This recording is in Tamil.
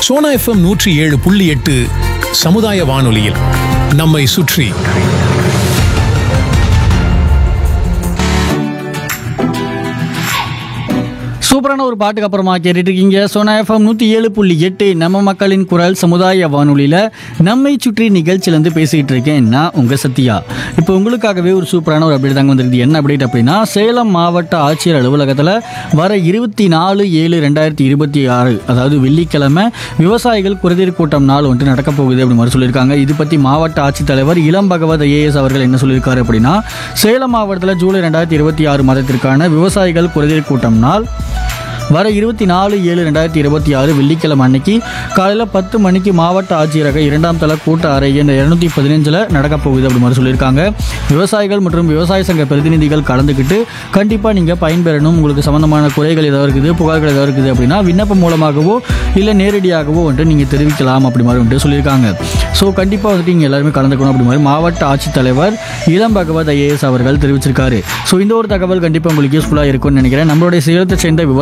சோனா எஃப்எம் நூற்றி ஏழு புள்ளி எட்டு சமுதாய வானொலியில் நம்மை சுற்றி சூப்பரான ஒரு பாட்டுக்கு அப்புறமா கேட்டுட்டு இருக்கீங்க சோனா எஃப்எம் நூற்றி ஏழு புள்ளி எட்டு நம்ம மக்களின் குரல் சமுதாய வானொலியில் நம்மை சுற்றி நிகழ்ச்சியிலேருந்து பேசிக்கிட்டு இருக்கேன் நான் உங்கள் சத்யா இப்போ உங்களுக்காகவே ஒரு சூப்பரான ஒரு அப்டேட் தாங்க வந்திருக்கு என்ன அப்டேட் அப்படின்னா சேலம் மாவட்ட ஆட்சியர் அலுவலகத்தில் வர இருபத்தி நாலு ஏழு ரெண்டாயிரத்தி இருபத்தி ஆறு அதாவது வெள்ளிக்கிழமை விவசாயிகள் குறைதீர் கூட்டம் நாள் வந்துட்டு நடக்க போகுது அப்படி மாதிரி சொல்லியிருக்காங்க இது பற்றி மாவட்ட ஆட்சித்தலைவர் இளம் பகவத் ஐஏஎஸ் அவர்கள் என்ன சொல்லியிருக்காரு அப்படின்னா சேலம் மாவட்டத்தில் ஜூலை ரெண்டாயிரத்தி இருபத்தி ஆறு மாதத்திற்கான விவசாயிகள் குறைதீர் கூட்டம் நாள் வர இருபத்தி நாலு ஏழு ரெண்டாயிரத்தி இருபத்தி ஆறு வெள்ளிக்கிழமை அன்னைக்கு காலையில் பத்து மணிக்கு மாவட்ட ஆட்சியரக இரண்டாம் தள கூட்ட அறை என்ற இரநூத்தி பதினஞ்சில் நடக்க போகுது அப்படி மாதிரி சொல்லியிருக்காங்க விவசாயிகள் மற்றும் விவசாய சங்க பிரதிநிதிகள் கலந்துக்கிட்டு கண்டிப்பாக நீங்கள் பயன்பெறணும் உங்களுக்கு சம்மந்தமான குறைகள் ஏதாவது இருக்குது புகார்கள் ஏதாவது இருக்குது அப்படின்னா விண்ணப்பம் மூலமாகவோ இல்லை நேரடியாகவோ வந்துட்டு நீங்கள் தெரிவிக்கலாம் அப்படி மாதிரி வந்துட்டு சொல்லியிருக்காங்க ஸோ கண்டிப்பாக வந்துட்டு இங்கே எல்லாருமே கலந்துக்கணும் அப்படி மாதிரி மாவட்ட ஆட்சித்தலைவர் இளம் பகவத் ஐஏஎஸ் அவர்கள் தெரிவிச்சிருக்காரு ஸோ இந்த ஒரு தகவல் கண்டிப்பாக உங்களுக்கு யூஸ்ஃபுல்லாக இருக்கும்னு நினைக்கிறேன் நம்மளுடைய சேலத்தை சேர்ந்த விவசாய